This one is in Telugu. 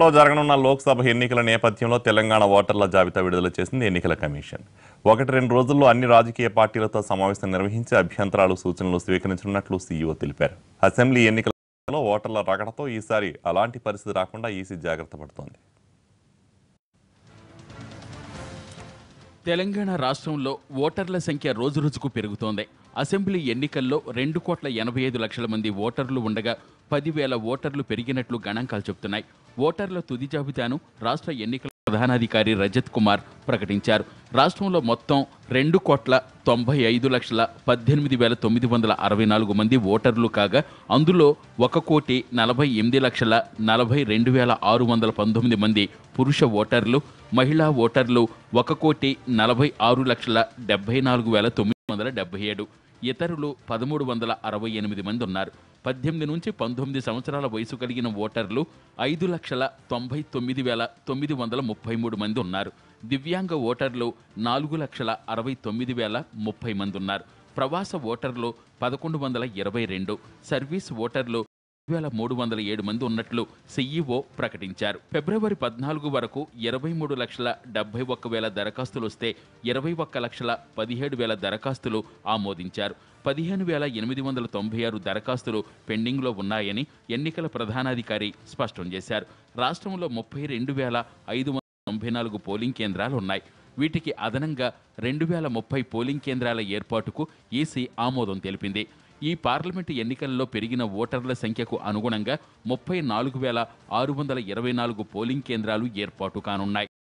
త్వరలో జరగనున్న లోక్సభ ఎన్నికల నేపథ్యంలో తెలంగాణ ఓటర్ల జాబితా విడుదల చేసింది ఎన్నికల కమిషన్ ఒకటి రెండు రోజుల్లో అన్ని రాజకీయ పార్టీలతో సమావేశం నిర్వహించి అభ్యంతరాలు సూచనలు స్వీకరించనున్నట్లు సీఈఓ తెలిపారు అసెంబ్లీ ఎన్నికలలో ఓటర్ల రగడతో ఈసారి అలాంటి పరిస్థితి రాకుండా ఈసీ జాగ్రత్త పడుతోంది తెలంగాణ రాష్ట్రంలో ఓటర్ల సంఖ్య రోజురోజుకు పెరుగుతోంది అసెంబ్లీ ఎన్నికల్లో రెండు కోట్ల ఎనభై ఐదు లక్షల మంది ఓటర్లు ఉండగా పదివేల ఓటర్లు పెరిగినట్లు గణాంకాలు చెబుతున్నాయి ఓటర్ల తుది జాబితాను రాష్ట్ర ఎన్నికల ప్రధానాధికారి రజత్ కుమార్ ప్రకటించారు రాష్ట్రంలో మొత్తం రెండు కోట్ల తొంభై ఐదు లక్షల పద్దెనిమిది వేల తొమ్మిది వందల అరవై నాలుగు మంది ఓటర్లు కాగా అందులో ఒక కోటి నలభై ఎనిమిది లక్షల నలభై రెండు వేల ఆరు వందల పంతొమ్మిది మంది పురుష ఓటర్లు మహిళా ఓటర్లు ఒక కోటి నలభై ఆరు లక్షల డెబ్బై నాలుగు వేల తొమ్మిది వందల డెబ్బై ఏడు ఇతరులు పదమూడు వందల అరవై ఎనిమిది మంది ఉన్నారు పద్దెనిమిది నుంచి పంతొమ్మిది సంవత్సరాల వయసు కలిగిన ఓటర్లు ఐదు లక్షల తొంభై తొమ్మిది వేల తొమ్మిది వందల ముప్పై మూడు మంది ఉన్నారు దివ్యాంగ ఓటర్లు నాలుగు లక్షల అరవై తొమ్మిది వేల ముప్పై మంది ఉన్నారు ప్రవాస ఓటర్లు పదకొండు వందల ఇరవై రెండు సర్వీస్ ఓటర్లు వేల మూడు వందల ఏడు మంది ఉన్నట్లు సీఈఓ ప్రకటించారు ఫిబ్రవరి పద్నాలుగు వరకు ఇరవై మూడు లక్షల డెబ్బై ఒక్క వేల దరఖాస్తులు వస్తే ఇరవై ఒక్క లక్షల పదిహేడు వేల దరఖాస్తులు ఆమోదించారు పదిహేను వేల ఎనిమిది వందల తొంభై ఆరు దరఖాస్తులు పెండింగ్లో ఉన్నాయని ఎన్నికల ప్రధానాధికారి స్పష్టం చేశారు రాష్ట్రంలో ముప్పై రెండు వేల ఐదు వందల తొంభై నాలుగు పోలింగ్ కేంద్రాలు ఉన్నాయి వీటికి అదనంగా రెండు వేల ముప్పై పోలింగ్ కేంద్రాల ఏర్పాటుకు ఈసీ ఆమోదం తెలిపింది ఈ పార్లమెంటు ఎన్నికల్లో పెరిగిన ఓటర్ల సంఖ్యకు అనుగుణంగా ముప్పై నాలుగు వేల ఆరు వందల ఇరవై నాలుగు పోలింగ్ కేంద్రాలు ఏర్పాటు కానున్నాయి